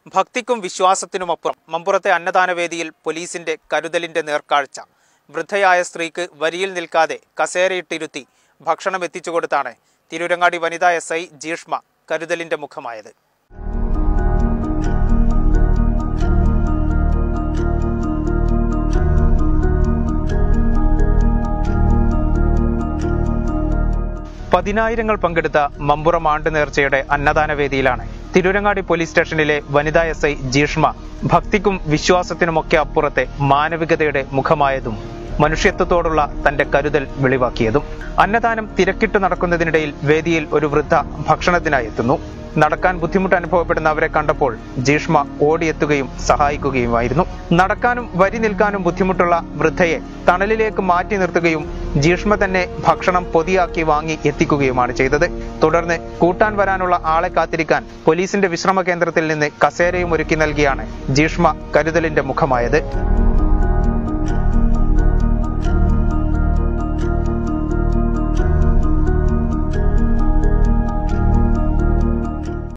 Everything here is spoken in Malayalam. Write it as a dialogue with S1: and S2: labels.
S1: ഭക്തിക്കും വിശ്വാസത്തിനുമപ്പുറം മമ്പുറത്തെ അന്നദാനവേദിയിൽ പോലീസിന്റെ കരുതലിന്റെ നേർക്കാഴ്ച വൃദ്ധയായ സ്ത്രീക്ക് വരിയിൽ നിൽക്കാതെ കസേരയിട്ടിരുത്തി ഭക്ഷണം എത്തിച്ചു കൊടുത്താണ് തിരൂരങ്ങാടി വനിതാ എസ് ഐ ജീഷ്മ കരുതലിന്റെ മുഖമായത് പതിനായിരങ്ങൾ പങ്കെടുത്ത മമ്പുറം ആണ്ട് നേർച്ചയുടെ അന്നദാന വേദിയിലാണ് തിരൂരങ്ങാടി പോലീസ് സ്റ്റേഷനിലെ വനിതാ എസ് ഐ ജീഷ്മ ഭക്തിക്കും വിശ്വാസത്തിനുമൊക്കെ അപ്പുറത്തെ മാനവികതയുടെ മുഖമായതും മനുഷ്യത്വത്തോടുള്ള തന്റെ കരുതൽ വെളിവാക്കിയതും അന്നദാനം തിരക്കിട്ട് നടക്കുന്നതിനിടയിൽ വേദിയിൽ ഒരു വൃദ്ധ ഭക്ഷണത്തിനായി എത്തുന്നു നടക്കാൻ ബുദ്ധിമുട്ട് അനുഭവപ്പെടുന്ന അവരെ കണ്ടപ്പോൾ ജീഷ്മ ഓടിയെത്തുകയും സഹായിക്കുകയുമായിരുന്നു നടക്കാനും വരി നിൽക്കാനും ബുദ്ധിമുട്ടുള്ള വൃദ്ധയെ തണലിലേക്ക് മാറ്റി നിർത്തുകയും ജീഷ്മ തന്നെ ഭക്ഷണം പൊതിയാക്കി വാങ്ങി എത്തിക്കുകയുമാണ് ചെയ്തത് തുടർന്ന് കൂട്ടാൻ വരാനുള്ള ആളെ കാത്തിരിക്കാൻ പോലീസിന്റെ വിശ്രമ കേന്ദ്രത്തിൽ നിന്ന് കസേരയും ഒരുക്കി നൽകിയാണ് ജീഷ്മ കരുതലിന്റെ മുഖമായത്